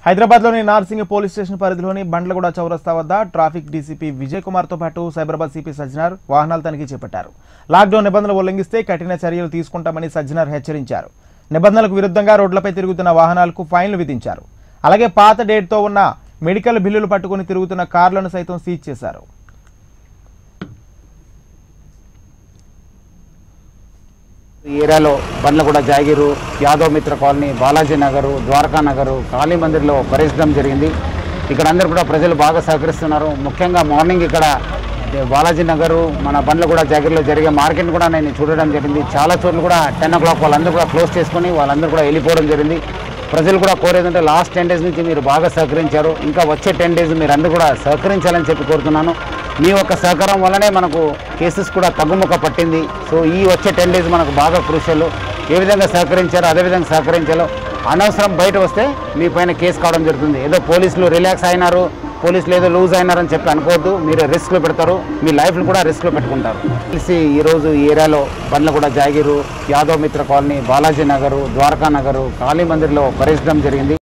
హైదరాబాద్లోని Narsingi police station పరిధిలోని బండ్లగూడ చౌరస్తా వద్ద ట్రాఫిక్ డీసీపీ విజయ్ కుమార్తో పాటు సైబరాబాద్ సిపి సజ్జనార్ వాహనాలు తనిఖీ చేపట్టారు లాక్డౌన్ నిబంధనలు ఉల్లంఘిస్తే కఠిన చర్యలు తీసుకుంటామని సజ్జనార్ హెచ్చరించారు నిబంధనలకు విరుద్ధంగా రోడ్లపై తిరుగుతున్న వాహనాలకు ఫైన్లు విధించారు అలాగే పాత డేట్తో ఉన్న మెడికల్ బిల్లులు పట్టుకుని తిరుగుతున్న కార్లను సైతం సీజ్ చేశారు ఈ ఏరియాలో బండ్లగూడ జాగిరు యాదవ్ మిత్ర కాలనీ బాలాజీ నగరు ద్వారకా నగరు కాళీ మందిర్లో పరిచయం జరిగింది ఇక్కడ అందరూ కూడా ప్రజలు బాగా సహకరిస్తున్నారు ముఖ్యంగా మార్నింగ్ ఇక్కడ బాలాజీ నగరు మన బండ్లగూడ జాగిరిలో జరిగే మార్కెట్ కూడా నేను చూడడం జరిగింది చాలా చోట్ల కూడా టెన్ ఓ క్లాక్ వాళ్ళందరూ కూడా క్లోజ్ చేసుకొని వాళ్ళందరూ కూడా వెళ్ళిపోవడం జరిగింది ప్రజలు కూడా కోరేదంటే లాస్ట్ టెన్ డేస్ నుంచి మీరు బాగా సహకరించారు ఇంకా వచ్చే టెన్ డేస్ మీరు అందరూ కూడా సహకరించాలని చెప్పి కోరుతున్నాను మీ యొక్క సహకారం వల్లనే మనకు కేసెస్ కూడా తగ్గుముఖ పట్టింది సో ఈ వచ్చే టెన్ డేస్ మనకు బాగా క్రూషియల్ ఏ విధంగా సహకరించారో అదే విధంగా సహకరించాలో అనవసరం బయట వస్తే మీ పైన కేసు కావడం జరుగుతుంది ఏదో పోలీసులు రిలాక్స్ అయినారు పోలీసులు ఏదో లూజ్ అయినారని చెప్పి అనుకోవద్దు మీరు రిస్క్లో పెడతారు మీ లైఫ్ను కూడా రిస్క్లో పెట్టుకుంటారు తెలిసి ఈరోజు ఈ ఏరియాలో బండ్లగూడ జాగిరు యాదవ్ మిత్ర కాలనీ బాలాజీ నగరు ద్వారకా నగరు కాళీ మందిర్లో పరిచయం జరిగింది